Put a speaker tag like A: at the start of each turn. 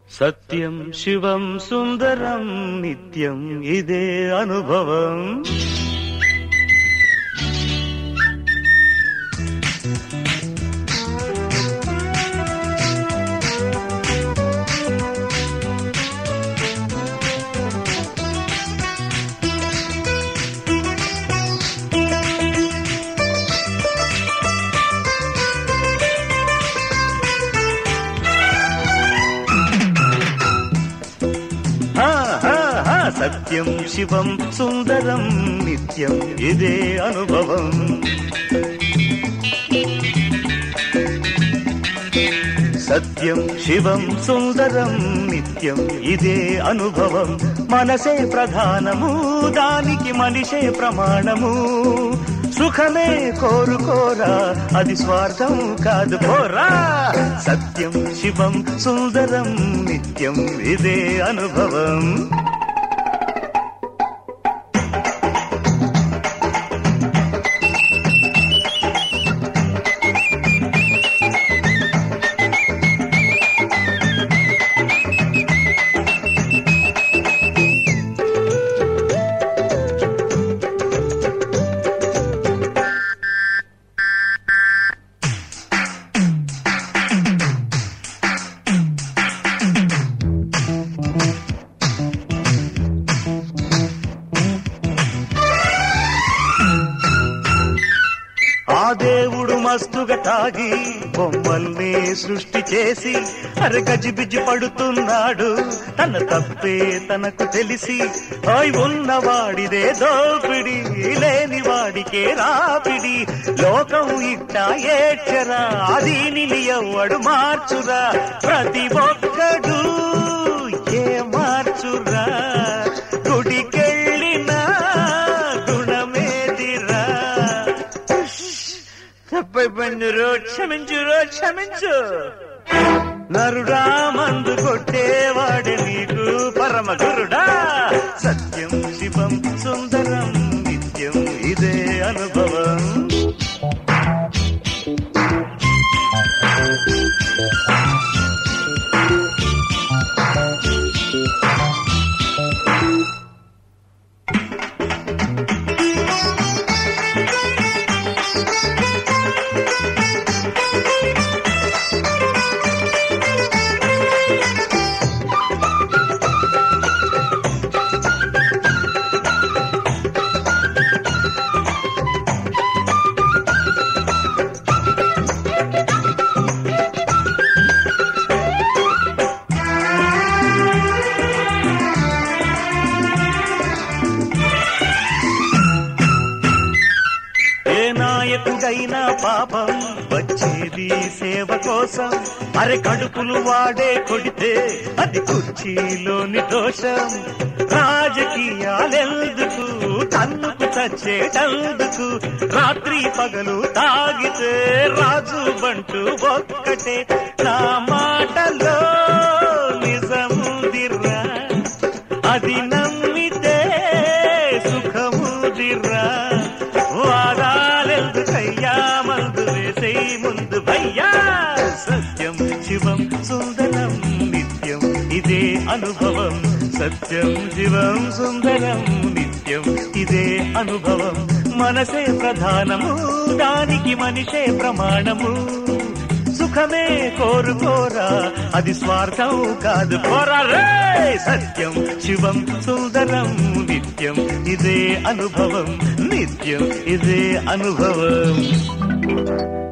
A: సత్యం శివం సుందరం నిత్యం ఇదే అనుభవం హా, హా, హా, సత్యం శివం సుందరం నిత్యం ఇదే అనుభవం సత్యం శివం సుందరం నిత్యం ఇదే అనుభవం మనసే ప్రధానము దానికి మనిషే ప్రమాణము సుఖమే కోరుకోరా అది స్వార్థం కాదు పోరా సత్యం శివం సుందరం నిత్యం ఇదే అనుభవం ఆ దేవుడు మస్తుగా తాగి బొమ్మల్ని సృష్టి చేసి అరే గజిబిజి పడుతున్నాడు తన తప్పే తనకు తెలిసి హాయ్ ఉన్నవాడిదే దోపిడి లేని వాడికే రాపిడి లోకం ఇట్ట ఏడ్చరా దీనిని ఎవ్వడు మార్చురా ప్రతి ఒక్కడు ఏ మార్చురా గుడికెళ్ళినా గుణమేదిరా తప్పైపోయిందిరో క్షమించురో క్షమించు నరుడా మందు కొట్టేవాడు నీకు పరమ గురుడా సత్యం శివం సుందరం నిత్యం ఇదే అనుభవం ఏ నాయకుడైనా పాపం వచ్చేది సేవ కోసం అరె కడుపులు వాడే కొడితే అది కుర్చీలోని దోషం రాజకీయాలెందుకు తన్నుకు చచ్చేటందుకు రాత్రి పగలు తాగితే రాజు బంటూ ఒక్కటే నా మాటలో నిజముదిరా అది నమ్మితే సుఖముదిరా వాదాలెందుకయ్యా మందు వేసే ముందు భయ్యా సత్యం శివం సుందరం నిత్యం ఇదే అనుభవం సత్యం శివం సుందరం నిత్యం ఇదే అనుభవం మనసే ప్రధానము దానికి మనిషే ప్రమాణము సుఖమే కోరుకోరా అది స్వార్థం కాదు పోరా రే సత్యం శివం సుందరం నిత్యం ఇదే అనుభవం నిత్యం ఇదే అనుభవం